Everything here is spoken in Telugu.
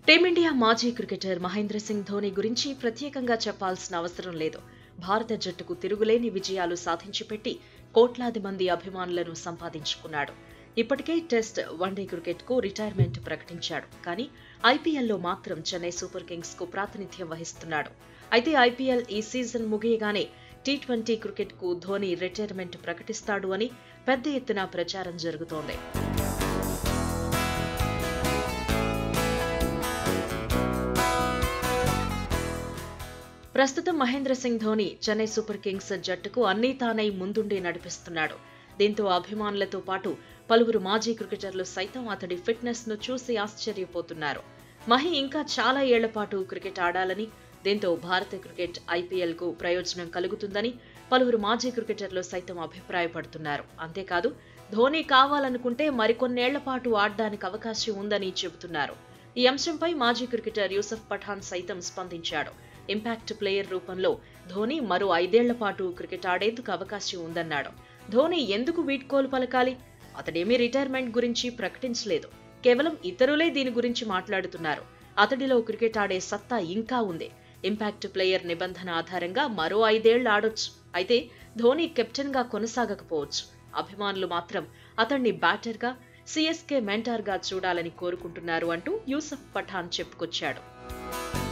టీమిండియా మాజీ క్రికెటర్ మహేంద్ర సింగ్ ధోని గురించి ప్రత్యేకంగా చెప్పాల్సిన అవసరం లేదు భారత జట్టుకు తిరుగులేని విజయాలు సాధించి పెట్టి కోట్లాది మంది అభిమానులను సంపాదించుకున్నాడు ఇప్పటికే టెస్ట్ వన్డే క్రికెట్ కు రిటైర్మెంట్ ప్రకటించాడు కానీ ఐపీఎల్లో మాత్రం చెన్నై సూపర్ కింగ్స్ కు ప్రాతినిధ్యం వహిస్తున్నాడు అయితే ఐపీఎల్ ఈ సీజన్ ముగియగానే టీ ట్వంటీ క్రికెట్ కు ధోని రిటైర్మెంట్ ప్రకటిస్తాడు అని పెద్ద ఎత్తున ప్రచారం జరుగుతోంది ప్రస్తుతం మహేంద్ర సింగ్ ధోని చెన్నై సూపర్ కింగ్స్ జట్టుకు అన్నీ తానై ముందుండి నడిపిస్తున్నాడు దీంతో అభిమానులతో పాటు పలువురు మాజీ క్రికెటర్లు సైతం అతడి ఫిట్నెస్ ను చూసి ఆశ్చర్యపోతున్నారు మహి ఇంకా చాలా ఏళ్ల పాటు క్రికెట్ ఆడాలని దీంతో భారత క్రికెట్ ఐపీఎల్ కు ప్రయోజనం కలుగుతుందని పలువురు మాజీ క్రికెటర్లు సైతం అభిప్రాయపడుతున్నారు అంతేకాదు ధోని కావాలనుకుంటే మరికొన్నేళ్ల పాటు ఆడడానికి అవకాశం ఉందని చెబుతున్నారు ఈ అంశంపై మాజీ క్రికెటర్ యూసఫ్ పఠాన్ సైతం స్పందించాడు ఇంపాక్ట్ ప్లేయర్ రూపంలో ధోని మరో ఐదేళ్ల పాటు క్రికెట్ ఆడేందుకు అవకాశం ఉందన్నాడు ధోని ఎందుకు వీడ్కోలు పలకాలి అతడేమీ రిటైర్మెంట్ గురించి ప్రకటించలేదు కేవలం ఇతరులే దీని గురించి మాట్లాడుతున్నారు అతడిలో క్రికెట్ ఆడే సత్తా ఇంకా ఉంది ఇంపాక్ట్ ప్లేయర్ నిబంధన ఆధారంగా మరో ఐదేళ్లు ఆడొచ్చు అయితే ధోని కెప్టెన్ గా కొనసాగకపోవచ్చు అభిమానులు మాత్రం అతన్ని బ్యాటర్ గా సిఎస్కే మెంటార్ గా చూడాలని కోరుకుంటున్నారు అంటూ యూసఫ్ పఠాన్ చెప్పుకొచ్చాడు